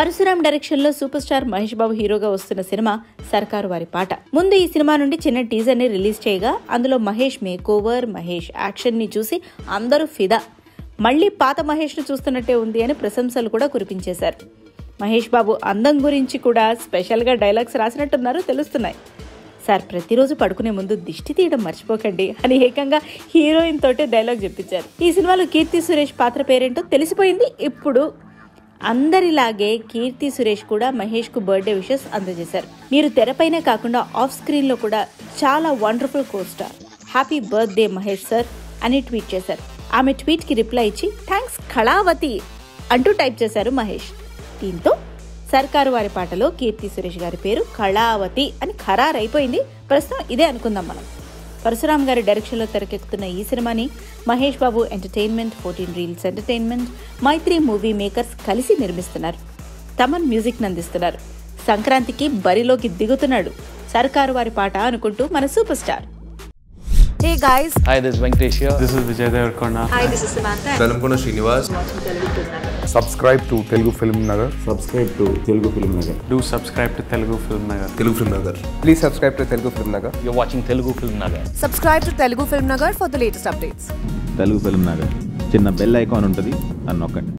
Parashuram direction లో super star Mahesh Babu హీరోగా వస్తున్న సినిమా సర్కారు వారి పాట ముందు ఈ సినిమా నుండి చిన్న టీజర్ ని రిలీజ్ చేయగా అందులో మహేష్ మేకోవర్ మహేష్ యాక్షన్ ని చూసి అందరూ ఫిదా మళ్ళీ పాత మహేష్ ను చూస్తున్నట్టే ఉంది అని ప్రశంసలు కూడా కురిపించేశారు మహేష్ బాబు అందం గురించి కూడా స్పెషల్ గా డైలాగ్స్ రాసినట్టున్నారు తెలుస్తున్నాయి సార్ ప్రతిరోజు పడుకునే ముందు దిష్టి తీయడం మర్చిపోకండి అని ఏకంగా హీరోయిన్ తోటే డైలాగ్ చెప్పించారు ఈ సినిమాలో కీర్తి సురేష్ పాత్ర పేరేంటో తెలిసిపోయింది ఇప్పుడు అందరిలాగే కీర్తి సురేష్ కూడా మహేష్ కు బర్త్డే విషెస్ అందజేశారు మీరు తెరపైనే కాకుండా ఆఫ్ స్క్రీన్ లో కూడా చాలా wonderful costar happy birthday Mahesh sir అని ట్వీట్ చేశారు ఆమె ట్వీట్ కి రిప్లై ఇచ్చి థ్యాంక్స్ కళావతి అంటూ టైప్ చేశారు మహేష్ దీంతో సర్కారు వారి పాటలో కీర్తి సురేష్ గారి పేరు కళావతి అని ఖరారైపోయింది ప్రస్తుతం ఇదే అనుకుందాం మనం పరశురామ్ గారి డైరెక్షన్లో తెరకెక్కుతున్న ఈ సినిమాని Mahesh Babu entertainment fourteen reels entertainment Mythri movie makers కలిసి నిర్మిస్తున్నారు తమన్ మ్యూజిక్ అందిస్తున్నారు సంక్రాంతికి బరిలోకి దిగుతున్నాడు సర్కారు వారి పాట అనుకుంటూ మన super star Hey guys, Hi, this is Venkatesh here. This is Vijay Devarkonda. hi, this is Samantha. Velankonda Srinivas subscribe to Telugu Film Nagar. Subscribe to Telugu film Nagar Do subscribe to Telugu Film Nagar. Telugu film Nagar Please subscribe to Telugu Film Nagar. You're watching Telugu Film Nagar. Subscribe to Telugu Film Nagar for the latest updates. Telugu film Nagar చిన్న bell icon ఉంటుంది అని నొక్కండి